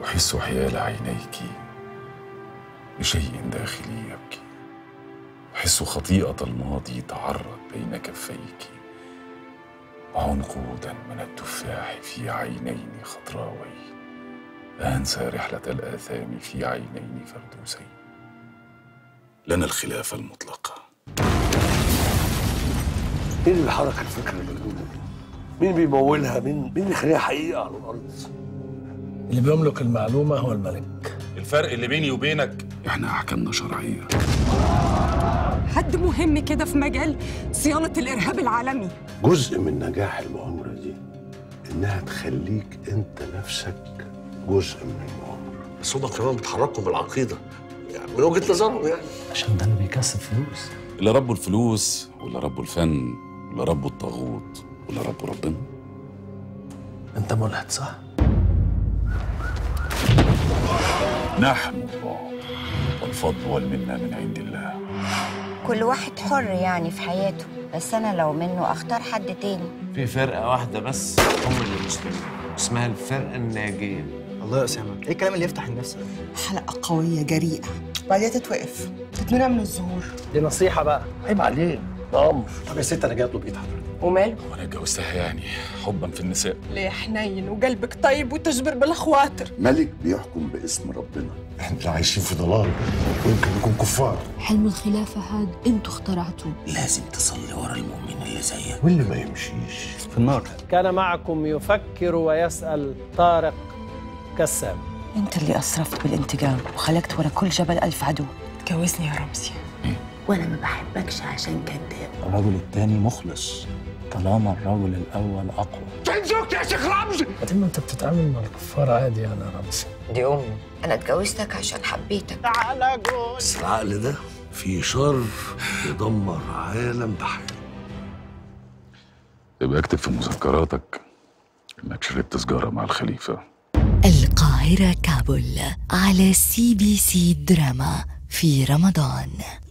أحس حيال عينيك بشيء داخلي يبكي أحس خطيئة الماضي تعرض بين كفيك عنقودا من التفاح في عينين خضراوين أنسى رحلة الآثام في عينين فردوسين لنا الخلافة المطلقة مين اللي حرك الفكرة المجنونة دي؟ مين بيمولها؟ مين مين بيخليها حقيقة على الأرض؟ اللي بيملك المعلومة هو الملك الفرق اللي بيني وبينك احنا أحكامنا شرعية حد مهم كده في مجال صيانة الإرهاب العالمي جزء من نجاح المؤامرة دي إنها تخليك أنت نفسك جزء من المؤامرة بس هما كمان بيتحركوا بالعقيدة يعني من وجهة نظرهم يعني عشان ده اللي بيكسب فلوس اللي ربوا الفلوس واللي ربوا الفن واللي ربوا الطاغوت واللي ربوا ربنا انت ملحد صح؟ نحن الله والفضل والمنة من عند الله كل واحد حر يعني في حياته بس أنا لو منه أختار حد تاني في فرقة واحدة بس هم اللي مسلمين اسمها الفرقة الناجية الله يا أسامة إيه الكلام اللي يفتح النفس ده؟ حلقة قوية جريئة بعدها تتوقف تتمنع من الظهور دي نصيحة بقى عيب عليك ده أمر طب يا ست أنا جاي أطلب إيد حضرتك وماله وانا اتجوزتها يعني حبا في النساء ليه حنين وقلبك طيب وتجبر بالخواطر ملك بيحكم باسم ربنا إحنا عايشين في ضلال ويمكن نكون كفار حلم الخلافة هاد انتوا اخترعتوه لازم تصلي ورا المؤمن اللي زيك واللي ما يمشيش في النار كان معكم يفكر ويسأل طارق كساب انت اللي اسرفت بالانتقام وخلقت ورا كل جبل الف عدو تجوزني يا رمزي وانا ما بحبكش عشان كذاب الرجل التاني مخلص طالما الرجل الأول أقوى بعدين ما انت بتتعامل مع الكفار عادي يعني يا رمزي دي أمي أنا اتجوزتك عشان حبيتك بس العقل ده فيه شر يدمر عالم بحاله يبقى اكتب في مذكراتك انك شربت سجارة مع الخليفة القاهرة كابل على سي بي سي دراما في رمضان